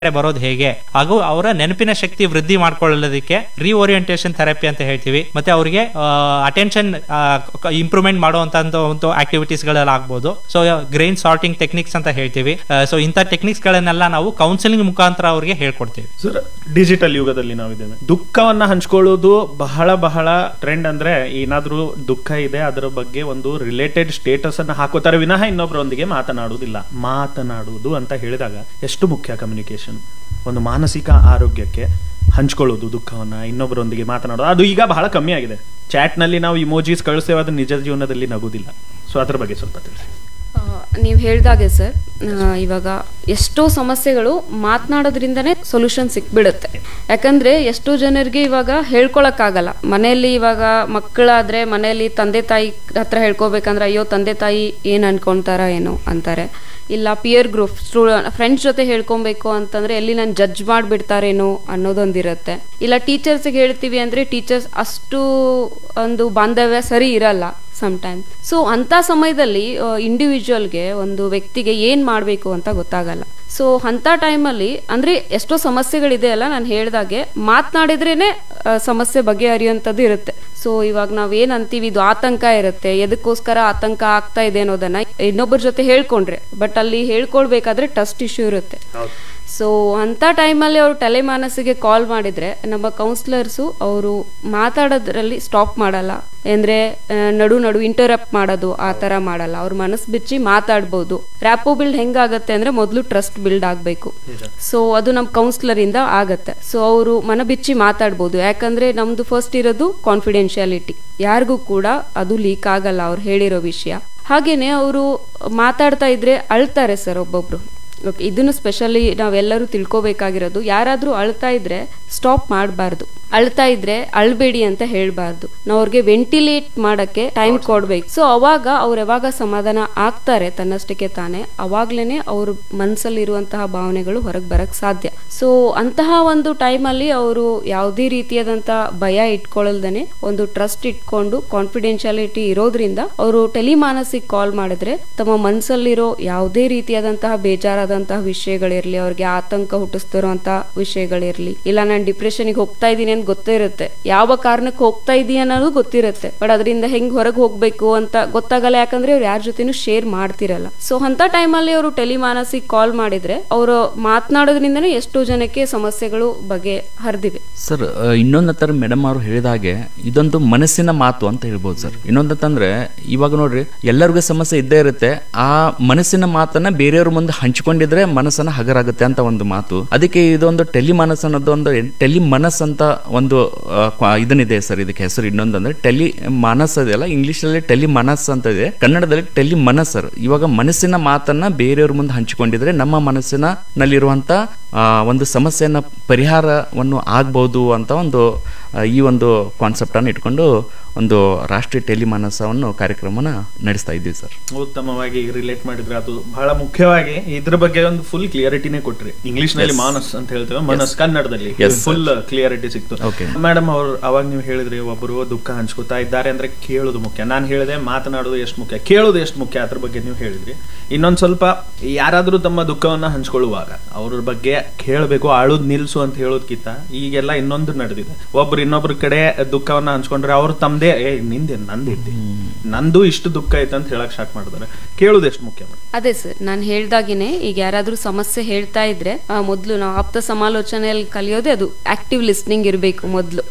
ಬರೋದು ಹೇಗೆ ಹಾಗೂ ಅವರ ನೆನಪಿನ ಶಕ್ತಿ ವೃದ್ಧಿ ಮಾಡ್ಕೊಳ್ಳೋದಕ್ಕೆ ರಿಓರಿಯಂಟೇಷನ್ ಥೆರಪಿ ಅಂತ ಹೇಳ್ತೀವಿ ಮತ್ತೆ ಅವರಿಗೆ ಅಟೆನ್ಷನ್ ಇಂಪ್ರೂವ್ಮೆಂಟ್ ಮಾಡುವಂತ ಒಂದು ಆಕ್ಟಿವಿಟೀಸ್ ಗಳಲ್ಲಿ ಆಗ್ಬೋದು ಸೊ ಗ್ರೈನ್ ಸಾರ್ಟಿಂಗ್ ಟೆಕ್ನಿಕ್ಸ್ ಅಂತ ಹೇಳ್ತೀವಿ ಸೊ ಇಂಥ ಟೆಕ್ನಿಕ್ಸ್ ಗಳನ್ನೆಲ್ಲ ನಾವು ಕೌನ್ಸಿಲಿಂಗ್ ಮುಖಾಂತರ ಅವರಿಗೆ ಹೇಳ್ಕೊಡ್ತೀವಿ ಸರ್ ಡಿಜಿಟಲ್ ಯುಗದಲ್ಲಿ ನಾವಿದ್ದೇವೆ ದುಃಖವನ್ನ ಹಂಚ್ಕೊಳ್ಳೋದು ಬಹಳ ಬಹಳ ಟ್ರೆಂಡ್ ಅಂದ್ರೆ ಏನಾದ್ರೂ ದುಃಖ ಇದೆ ಅದರ ಬಗ್ಗೆ ಒಂದು ರಿಲೇಟೆಡ್ ಸ್ಟೇಟಸ್ ಅನ್ನ ಹಾಕೋತಾರೆ ವಿನಃ ಇನ್ನೊಬ್ಬರೊಂದಿಗೆ ಮಾತನಾಡುವುದಿಲ್ಲ ಮಾತನಾಡುವುದು ಅಂತ ಹೇಳಿದಾಗ ಎಷ್ಟು ಮುಖ್ಯ ಕಮ್ಯುನಿಕೇಶನ್ ಒಂದು ಮಾನಸಿಕ ಆರೋಗ್ಯಕ್ಕೆ ಹಂಚ್ಕೊಳ್ಳೋದು ದುಃಖವನ್ನ ಇನ್ನೊಬ್ಬರೊಂದಿಗೆ ಮಾತನಾಡೋದು ಅದು ಈಗ ಬಹಳ ಕಮ್ಮಿ ಆಗಿದೆ ಚಾಟ್ ನಲ್ಲಿ ನಾವು ಇಮೋಜೀಸ್ ಕಳಿಸ್ತೇವೆ ಅದು ನಿಜ ಜೀವನದಲ್ಲಿ ನಗುದಿಲ್ಲ ಸೊ ಅದ್ರ ಬಗ್ಗೆ ಸ್ವಲ್ಪ ತಿಳಿಸಿ ನೀವು ಹೇಳ್ದಾಗೆ ಸರ್ ಆ, ಇವಾಗ ಎಷ್ಟೋ ಸಮಸ್ಯೆಗಳು ಮಾತನಾಡೋದ್ರಿಂದನೇ ಸೊಲ್ಯೂಷನ್ ಸಿಕ್ಬಿಡುತ್ತೆ ಯಾಕಂದ್ರೆ ಎಷ್ಟೋ ಜನರಿಗೆ ಇವಾಗ ಹೇಳ್ಕೊಳಕ್ಕಾಗಲ್ಲ ಮನೆಯಲ್ಲಿ ಇವಾಗ ಮಕ್ಕಳಾದ್ರೆ ಮನೆಯಲ್ಲಿ ತಂದೆ ತಾಯಿ ಹತ್ರ ಹೇಳ್ಕೊಬೇಕಂದ್ರೆ ಅಯ್ಯೋ ತಂದೆ ತಾಯಿ ಏನ್ ಅನ್ಕೊಂತಾರ ಏನೋ ಅಂತಾರೆ ಇಲ್ಲ ಪಿಯರ್ ಗ್ರೂಪ್ ಸ್ಟೂಡೆಂಟ್ ಫ್ರೆಂಡ್ಸ್ ಜೊತೆ ಹೇಳ್ಕೊಬೇಕು ಅಂತಂದ್ರೆ ಎಲ್ಲಿ ನಾನು ಜಡ್ಜ್ ಮಾಡಿಬಿಡ್ತಾರೇನೋ ಅನ್ನೋದೊಂದಿರುತ್ತೆ ಇಲ್ಲ ಟೀಚರ್ಸ್ಗೆ ಹೇಳ್ತೀವಿ ಅಂದ್ರೆ ಟೀಚರ್ಸ್ ಅಷ್ಟು ಒಂದು ಬಾಂಧವ್ಯ ಸರಿ ಇರಲ್ಲ ಟೈಮ್ ಸೊ ಅಂತ ಸಮಯದಲ್ಲಿ ಇಂಡಿವಿಜುವಲ್ಗೆ ಒಂದು ವ್ಯಕ್ತಿಗೆ ಏನ್ ಮಾಡಬೇಕು ಅಂತ ಗೊತ್ತಾಗಲ್ಲ ಸೊ ಅಂತ ಟೈಮಲ್ಲಿ ಅಂದ್ರೆ ಎಷ್ಟೋ ಸಮಸ್ಯೆಗಳಿದೆ ಅಲ್ಲ ನಾನು ಹೇಳ್ದಾಗೆ ಮಾತನಾಡಿದ್ರೇನೆ ಆ, ಸಮಸ್ಯೆ ಬಗೆಹರಿಯುವಂಥದ್ದು ಇರುತ್ತೆ ಸೊ ಇವಾಗ ನಾವ್ ಏನ್ ಅಂತೀವಿ ಇದು ಆತಂಕ ಇರುತ್ತೆ ಎದಕ್ಕೋಸ್ಕರ ಆತಂಕ ಆಗ್ತಾ ಇದೆ ಅನ್ನೋದನ್ನ ಇನ್ನೊಬ್ಬರ ಜೊತೆ ಹೇಳ್ಕೊಂಡ್ರೆ ಬಟ್ ಅಲ್ಲಿ ಹೇಳ್ಕೊಳ್ಬೇಕಾದ್ರೆ ಟ್ರಸ್ಟ್ ಇಶ್ಯೂ ಇರುತ್ತೆ ಸೊ ಅಂತ ಟೈಮಲ್ಲಿ ಅವರು ಟೆಲಿಮಾನಸಿಗೆ ಕಾಲ್ ಮಾಡಿದ್ರೆ ನಮ್ಮ ಕೌನ್ಸಿಲರ್ಸು ಅವರು ಮಾತಾಡೋದ್ರಲ್ಲಿ ಸ್ಟಾಪ್ ಮಾಡಲ್ಲ ಅಂದ್ರೆ ಆ, ನಡು ನಡು ಇಂಟರಪ್ಟ್ ಮಾಡೋದು ಆ ತರ ಮಾಡಲ್ಲ ಅವ್ರ ಮನಸ್ಸು ಬಿಚ್ಚಿ ಮಾತಾಡ್ಬೋದು ರ್ಯಾಪೋ ಬಿಲ್ಡ್ ಹೆಂಗಾಗತ್ತೆ ಅಂದ್ರೆ ಮೊದಲು ಟ್ರಸ್ಟ್ ಬಿಲ್ಡ್ ಆಗಬೇಕು ಸೊ ಅದು ನಮ್ಮ ಕೌನ್ಸಿಲರ್ ಇಂದ ಆಗತ್ತೆ ಸೊ ಅವರು ಮನ ಬಿಚ್ಚಿ ಮಾತಾಡ್ಬೋದು ಯಾಕಂದ್ರೆ ನಮ್ದು ಫಸ್ಟ್ ಇರೋದು ಕಾನ್ಫಿಡೆನ್ಶಿಯಾಲಿಟಿ ಯಾರಿಗೂ ಕೂಡ ಅದು ಲೀಕ್ ಆಗಲ್ಲ ಅವ್ರು ಹೇಳಿರೋ ವಿಷಯ ಹಾಗೇನೆ ಅವರು ಮಾತಾಡ್ತಾ ಇದ್ರೆ ಅಳ್ತಾರೆ ಸರ್ ಒಬ್ಬೊಬ್ರು ಓಕೆ ಇದನ್ನು ಸ್ಪೆಷಲಿ ನಾವೆಲ್ಲರೂ ತಿಳ್ಕೊಬೇಕಾಗಿರೋದು ಯಾರಾದ್ರೂ ಅಳ್ತಾ ಇದ್ರೆ ಸ್ಟಾಪ್ ಮಾಡಬಾರ್ದು ಅಳ್ತಾ ಇದ್ರೆ ಅಳ್ಬೇಡಿ ಅಂತ ಹೇಳ್ಬಾರ್ದು ನಾವು ಅವ್ರಿಗೆ ವೆಂಟಿಲೇಟ್ ಮಾಡಕ್ಕೆ ಟೈಮ್ ಕೊಡ್ಬೇಕು ಸೊ ಅವಾಗ ಅವ್ರು ಯಾವಾಗ ಸಮಾಧಾನ ಆಗ್ತಾರೆ ತನ್ನಷ್ಟಕ್ಕೆ ತಾನೇ ಅವಾಗ್ಲೇನೆ ಅವ್ರ ಮನಸ್ಸಲ್ಲಿರುವಂತಹ ಭಾವನೆಗಳು ಹೊರಗೆ ಬರಕ್ ಸಾಧ್ಯ ಸೊ ಅಂತಹ ಒಂದು ಟೈಮಲ್ಲಿ ಅವರು ಯಾವುದೇ ರೀತಿಯಾದಂತಹ ಭಯ ಇಟ್ಕೊಳ್ಳಲ್ದೇನೆ ಒಂದು ಟ್ರಸ್ಟ್ ಇಟ್ಕೊಂಡು ಕಾನ್ಫಿಡೆನ್ಶಿಯಾಲಿಟಿ ಇರೋದ್ರಿಂದ ಅವರು ಟೆಲಿಮಾನಸಿಗೆ ಕಾಲ್ ಮಾಡಿದ್ರೆ ತಮ್ಮ ಮನಸ್ಸಲ್ಲಿರೋ ಯಾವುದೇ ರೀತಿಯಾದಂತಹ ಬೇಜಾರಾದಂತಹ ವಿಷಯಗಳಿರ್ಲಿ ಅವ್ರಿಗೆ ಆತಂಕ ಹುಟ್ಟಿಸ್ತಿರುವಂತಹ ವಿಷಯಗಳಿರ್ಲಿ ಇಲ್ಲ ನಾನು ಡಿಪ್ರೆಷನ್ಗೆ ಹೋಗ್ತಾ ಇದ್ದೀನಿ ಅಂತ ಗೊತ್ತೇ ಇರುತ್ತೆ ಯಾವ ಕಾರಣಕ್ಕೆ ಹೋಗ್ತಾ ಇದೀಯ ಅನ್ನೋದು ಗೊತ್ತಿರುತ್ತೆ ಬಟ್ ಅದರಿಂದ ಹೆಂಗ್ ಹೊರಗೆ ಹೋಗ್ಬೇಕು ಅಂತ ಗೊತ್ತಾಗಲ್ಲ ಯಾಕಂದ್ರೆ ಅವ್ರು ಯಾರ ಜೊತೆನೂ ಶೇರ್ ಮಾಡ್ತಿರಲ್ಲ ಸೊ ಅಂತ ಟೈಮಲ್ಲಿ ಅವರು ಟೆಲಿಮಾನಸಿಗೆ ಕಾಲ್ ಮಾಡಿದ್ರೆ ಅವರು ಮಾತನಾಡೋದ್ರಿಂದನೇ ಎಷ್ಟೋ ಜನಕ್ಕೆ ಸಮಸ್ಯೆಗಳು ಬಗೆ ಹರಿದಿವೆ ಸರ್ ಇನ್ನೊಂದು ಥರ ಮೇಡಮ್ ಅವರು ಹೇಳಿದ ಹಾಗೆ ಇದೊಂದು ಮನಸ್ಸಿನ ಮಾತು ಅಂತ ಹೇಳ್ಬೋದು ಸರ್ ಇನ್ನೊಂದಂತಂದ್ರೆ ಇವಾಗ ನೋಡ್ರಿ ಎಲ್ಲರಿಗೂ ಸಮಸ್ಯೆ ಇದ್ದೇ ಇರುತ್ತೆ ಆ ಮನಸ್ಸಿನ ಮಾತನ್ನ ಬೇರೆಯವ್ರ ಮುಂದೆ ಹಂಚಿಕೊಂಡಿದ್ರೆ ಮನಸ್ಸನ್ನ ಹಗರಾಗುತ್ತೆ ಅಂತ ಒಂದು ಮಾತು ಅದಕ್ಕೆ ಇದೊಂದು ಟೆಲಿ ಮನಸ್ಸು ಅನ್ನೋದು ಒಂದು ಟೆಲಿ ಮನಸ್ ಅಂತ ಒಂದು ಆ, ಕ್ವ- ಇದನ್ನಿದೆ ಸರ್ ಇದಕ್ಕೆ ಹೆಸರು ಇನ್ನೊಂದಂದ್ರೆ ಟೆಲಿ ಮನಸ್ ಅದೆಲ್ಲ ಇಂಗ್ಲಿಷ್ ಅಲ್ಲಿ ಟೆಲಿ ಮನಸ್ ಅಂತ ಇದೆ ಕನ್ನಡದಲ್ಲಿ ಟೆಲಿ ಮನಸ್ ಸರ್ ಇವಾಗ ಮನಸ್ಸಿನ ಮಾತನ್ನ ಬೇರೆಯವ್ರ ಮುಂದೆ ಹಂಚಿಕೊಂಡಿದ್ರೆ ನಮ್ಮ ಮನಸ್ಸಿನ ನಲ್ಲಿರುವಂತ ಆ, ಒಂದು ಸಮಸ್ಯೆಯನ್ನ ಪರಿಹಾರವನ್ನು ಆಗ್ಬಹುದು ಅಂತ ಒಂದು ಆ, ಈ ಒಂದು ಕಾನ್ಸೆಪ್ಟ್ ಅನ್ನು ಇಟ್ಕೊಂಡು ಒಂದು ರಾಷ್ಟ್ರೀಯ ಟೆಲಿಮಾನಸವನ್ನು ಕಾರ್ಯಕ್ರಮನ ನಡೆಸ್ತಾ ಇದ್ದೀವಿ ಸರ್ ಉತ್ತಮವಾಗಿ ರಿಲೇಟ್ ಮಾಡಿದ್ರೆ ಅದು ಬಹಳ ಮುಖ್ಯವಾಗಿ ಇದ್ರ ಬಗ್ಗೆ ಒಂದು ಫುಲ್ ಕ್ಲಿಯರಿಟಿನೇ ಕೊಟ್ರಿ ಇಂಗ್ಲಿಷ್ ನಲ್ಲಿ ಮಾನಸ್ ಅಂತ ಹೇಳ್ತೇವೆ ಮನಸ್ ಕನ್ನಡದಲ್ಲಿ Yes, sir. ಫುಲ್ ಕ್ಲಿಯರಿಟಿ ಸಿಕ್ತು Okay. ಮೇಡಮ್ ಅವ್ರು ಅವಾಗ ನೀವು ಹೇಳಿದ್ರಿ ಒಬ್ಬರು ದುಃಖ ಹಂಚ್ಕೋತಾ ಇದ್ದಾರೆ ಅಂದ್ರೆ ಕೇಳೋದು ಮುಖ್ಯ ನಾನು ಹೇಳಿದೆ ಮಾತನಾಡೋದು ಎಷ್ಟು ಮುಖ್ಯ ಕೇಳೋದು ಎಷ್ಟು ಮುಖ್ಯ ಅದ್ರ ಬಗ್ಗೆ ನೀವು ಹೇಳಿದ್ರಿ ಇನ್ನೊಂದ್ ಸ್ವಲ್ಪ ಯಾರಾದ್ರೂ ತಮ್ಮ ದುಃಖವನ್ನ ಹಂಚ್ಕೊಳ್ಳುವಾಗ ಅವ್ರ ಬಗ್ಗೆ ಕೇಳಬೇಕು ಆಳೋದ್ ನಿಲ್ಸು ಅಂತ ಹೇಳೋದ್ಕಿಂತ ಈಗೆಲ್ಲ ಇನ್ನೊಂದು ನಡೆದಿದೆ ಒಬ್ರು ಇನ್ನೊಬ್ರ ಕಡೆ ದುಃಖವನ್ನ ಹಂಚ್ಕೊಂಡ್ರೆ ಅವ್ರು ತಮ್ದೇ ಏ ನಿಂದೆ ನಂದಿದ್ದೆ ನಂದು ಇಷ್ಟು ದುಃಖ ಐತೆ ಅಂತ ಹೇಳಕ್ ಸ್ಟಾರ್ಟ್ ಮಾಡಿದಾರೆ ಕೇಳೋದು ಎಷ್ಟು ಮುಖ್ಯ ಮೇಡಮ್ ಅದೇ ಸರ್ ನಾನು ಹೇಳ್ದಾಗಿನೇ ಈಗ ಯಾರಾದ್ರೂ ಸಮಸ್ಯೆ ಹೇಳ್ತಾ ಇದ್ರೆ ಆ, ಮೊದ್ಲು ನಾವು ಆಪ್ತ ಸಮಾಲೋಚನೆಯಲ್ಲಿ ಕಲಿಯೋದೇ ಅದು ಆಕ್ಟಿವ್ ಲಿಸ್ನಿಂಗ್ ಇರಬೇಕು ಮೊದಲು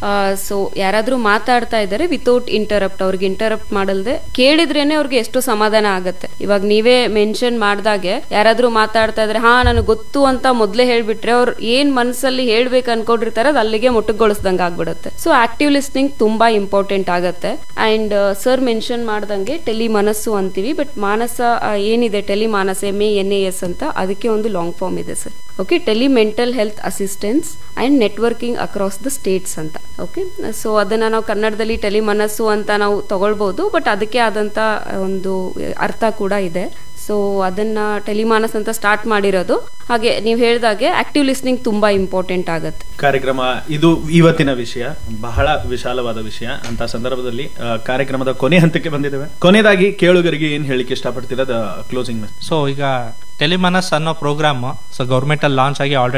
ಸೊ ಯಾರಾದ್ರೂ ಮಾತಾಡ್ತಾ ಇದ್ದಾರೆ ವಿತೌಟ್ ಇಂಟರಪ್ಟ್ ಅವ್ರಿಗೆ ಇಂಟರಪ್ಟ್ ಮಾಡಲ್ದೆ ಕೇಳಿದ್ರೇನೆ ಅವ್ರಿಗೆ ಎಷ್ಟು ಸಮಾಧಾನ ಆಗತ್ತೆ ಇವಾಗ ನೀವೇ ಮೆನ್ಷನ್ ಮಾಡ್ದಾಗೆ ಯಾರಾದ್ರೂ ಮಾತಾಡ್ತಾ ಇದ್ರೆ ಹಾ ನನಗೆ ಗೊತ್ತು ಅಂತ ಮೊದ್ಲೇ ಹೇಳ್ಬಿಟ್ರೆ ಅವ್ರು ಏನ್ ಮನಸ್ಸಲ್ಲಿ ಹೇಳ್ಬೇಕು ಅನ್ಕೊಂಡಿರ್ತಾರೆ ಅದು ಅಲ್ಲಿಗೆ ಮೊಟ್ಟುಗೊಳಿಸ್ದಂಗೆ ಆಗ್ಬಿಡುತ್ತೆ ಸೊ ಆಕ್ಟಿವ್ ಲಿಸ್ನಿಂಗ್ ತುಂಬಾ ಇಂಪಾರ್ಟೆಂಟ್ ಆಗತ್ತೆ ಅಂಡ್ ಸರ್ ಮೆನ್ಷನ್ ಮಾಡ್ದಂಗೆ ಟೆಲಿ ಮನಸ್ಸು ಅಂತೀವಿ ಬಟ್ ಮಾನಸ ಆ, ಏನಿದೆ tele Manasa M A N A S ಅಂತ ಅದಕ್ಕೆ ಒಂದು ಲಾಂಗ್ ಫಾರ್ಮ್ ಇದೆ sir okay tele mental health assistance and networking across the states ಅಂತ ಓಕೆ ಸೊ ಅದನ್ನ ನಾವು ಕನ್ನಡದಲ್ಲಿ ಟೆಲಿ ಮನಸ್ಸು ಅಂತ ನಾವು ತಗೊಳ್ಬಹುದು ಬಟ್ ಅದಕ್ಕೆ ಆದಂತ ಒಂದು ಅರ್ಥ ಕೂಡ ಇದೆ ಸೊ ಅದನ್ನ ಟೆಲಿಮಾನಸ್ ಅಂತ ಸ್ಟಾರ್ಟ್ ಮಾಡಿರೋದು ಹಾಗೆ ನೀವು ಹೇಳ್ದಾಗೆ ಆಕ್ಟಿವ್ ಲಿಸ್ನಿಂಗ್ ತುಂಬಾ ಇಂಪಾರ್ಟೆಂಟ್ ಆಗುತ್ತೆ ಕಾರ್ಯಕ್ರಮ ಇದು ಇವತ್ತಿನ ವಿಷಯ ಬಹಳ ವಿಶಾಲವಾದ ವಿಷಯ ಅಂತ ಸಂದರ್ಭದಲ್ಲಿ ಆ, ಕಾರ್ಯಕ್ರಮದ ಕೊನೆ ಹಂತಕ್ಕೆ ಬಂದಿದ್ದೇವೆ ಕೊನೆಯದಾಗಿ ಕೇಳುಗರಿಗೆ ಏನ್ ಹೇಳಿಕ್ಕೆ ಇಷ್ಟಪಡ್ತೀರಾ ಕ್ಲೋಸಿಂಗ್ ಸೊ ಈಗ ಟೆಲಿಮನಸ್ ಅನ್ನೋ ಪ್ರೋಗ್ರಾಮ್ ಸೊ ಗೌರ್ಮೆಂಟ್ ಅಲ್ಲಿ ಲಾಂಚ್ ಆಗಿ ಆಲ್ರೆಡಿ